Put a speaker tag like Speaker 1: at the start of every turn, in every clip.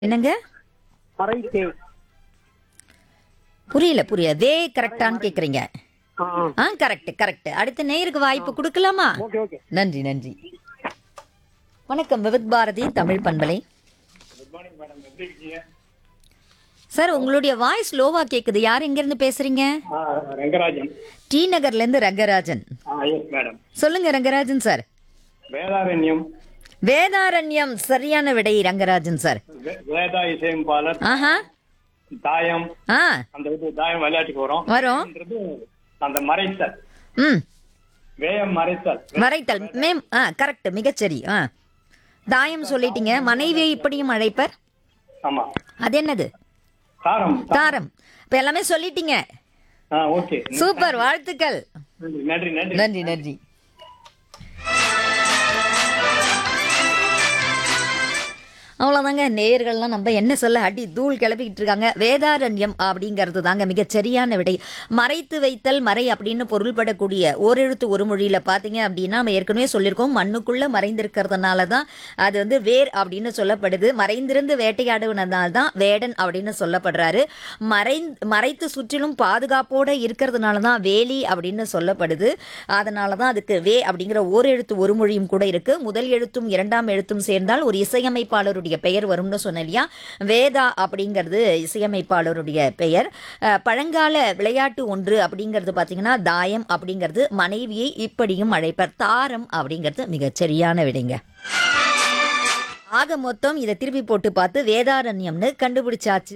Speaker 1: என்னங்க
Speaker 2: மறை தே
Speaker 1: புரியல புரியல வே கரெக்டான்னு கேக்குறீங்க
Speaker 2: ஆ ஆ.
Speaker 1: ஆ கரெக்ட் கரெக்ட் அடுத்த நேருக்கு வாய்ப்பு கொடுக்கலாமா
Speaker 2: ஓகே ஓகே
Speaker 1: நன்றி நன்றி வணக்கம் விவித் பாரதி தமிழ் பண்பலை சார் உங்களுடைய வாய்ஸ் லோவா கேக்குது யார் எங்க இருந்து பேசுறீங்க
Speaker 2: ஆ, ரங்கராஜன்
Speaker 1: டி நகர்ல இருந்து ரங்கராஜன்
Speaker 2: ஆ எஸ் மேடம்
Speaker 1: சொல்லுங்க ரங்கராஜன் சார்
Speaker 2: வேதாரண்யம்
Speaker 1: வேதாரண்யம் சரியான விடை ரங்கராஜன் சார்
Speaker 2: வே- வேதா இசையம்பாளர்
Speaker 1: ஆஹா
Speaker 2: தாயம்
Speaker 1: ஆ
Speaker 2: அந்த இது தாயம் விளையாட்டுக்கு வரும்
Speaker 1: வரும்
Speaker 2: ன்றது அந்த மறைத்தல்
Speaker 1: ம்
Speaker 2: வேயம் மறைத்தல்
Speaker 1: மறைத்தல் மேம் ஆ கரெக்ட் மிகச்சரி ஆ தாயம் சொல்லிட்டீங்க மனைவியை இப்படியும் அழைப்பர்
Speaker 2: ஆமா
Speaker 1: அது என்னது
Speaker 2: தாரம்
Speaker 1: தாரம் இப்ப எல்லாமே சொல்லிட்டீங்க
Speaker 2: ஆ ஓகே
Speaker 1: சூப்பர் வாழ்த்துக்கள்
Speaker 2: நன்றி நன்றி
Speaker 1: நன்றி நன்றி அவ்வளோதாங்க நேயர்கள்லாம் நம்ம என்ன சொல்ல அடி தூள் கிளப்பிக்கிட்டு இருக்காங்க வேதாரண்யம் அப்படிங்கிறது தாங்க மிகச் சரியான விடை மறைத்து வைத்தல் மறை அப்படின்னு பொருள்படக்கூடிய ஓரெழுத்து ஒரு மொழியில பார்த்தீங்க அப்படின்னா நம்ம ஏற்கனவே சொல்லியிருக்கோம் மண்ணுக்குள்ள மறைந்திருக்கிறதுனால தான் அது வந்து வேர் அப்படின்னு சொல்லப்படுது மறைந்திருந்து வேட்டையாடுவதனால தான் வேடன் அப்படின்னு சொல்லப்படுறாரு மறை மறைத்து சுற்றிலும் பாதுகாப்போட இருக்கிறதுனால தான் வேலி அப்படின்னு சொல்லப்படுது அதனால தான் அதுக்கு வே அப்படிங்கிற ஓர் எழுத்து ஒரு மொழியும் கூட இருக்கு முதல் எழுத்தும் இரண்டாம் எழுத்தும் சேர்ந்தால் ஒரு இசையமைப்பாளருடைய பெயர் வரும்னு சொன்னேன் இல்லையா வேதா அப்படிங்கிறது இசையமைப்பாளருடைய பெயர் அஹ், பழங்கால விளையாட்டு ஒன்று அப்படிங்கிறது பார்த்தீங்கன்னா தாயம் அப்படிங்கிறது மனைவியை இப்படியும் அழைப்பர் தாரம் அப்படிங்கிறது மிகச் சரியான விடைங்க ஆக மொத்தம் இதை திருப்பி போட்டு பார்த்து வேதாரண்யம்னு கண்டுபிடிச்சாச்சு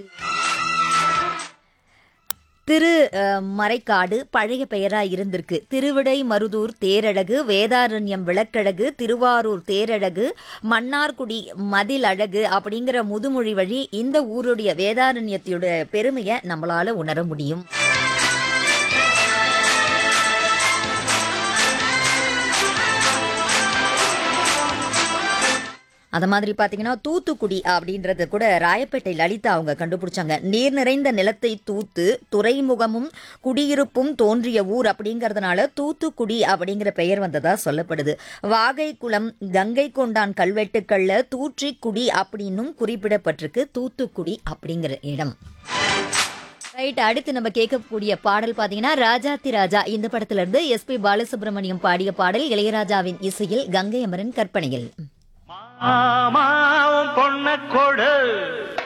Speaker 1: திரு அஹ், மறைக்காடு பழைய பெயரா இருந்திருக்கு திருவிடை மருதூர் தேரழகு வேதாரண்யம் விளக்கழகு திருவாரூர் தேரழகு மன்னார்குடி மதில் அழகு அப்படிங்கிற முதுமொழி வழி இந்த ஊருடைய வேதாரண்யத்தோட பெருமையை நம்மளால உணர முடியும் அத மாதிரி பாத்தீங்கன்னா தூத்துக்குடி அப்படின்றது கூட ராயப்பேட்டை லலிதா அவங்க கண்டுபிடிச்சாங்க நீர் நிறைந்த நிலத்தை தூத்து துறைமுகமும் குடியிருப்பும் தோன்றிய ஊர் அப்படிங்கறதுனால தூத்துக்குடி அப்படிங்கிற பெயர் வந்ததா சொல்லப்படுது வாகை குளம் கங்கை கொண்டான் கல்வெட்டுக்கள்ல தூற்றிக்குடி அப்படின்னும் குறிப்பிடப்பட்டிருக்கு தூத்துக்குடி அப்படிங்கிற இடம் ரைட் அடுத்து நம்ம கேட்கக்கூடிய பாடல் பாத்தீங்கன்னா ராஜாத்தி ராஜா இந்த படத்துல இருந்து எஸ்பி பாலசுப்ரமணியம் பாடிய பாடல் இளையராஜாவின் இசையில் கங்கை அமரன் கற்பனையில்
Speaker 3: மாமாவும் பொண்ண கொடு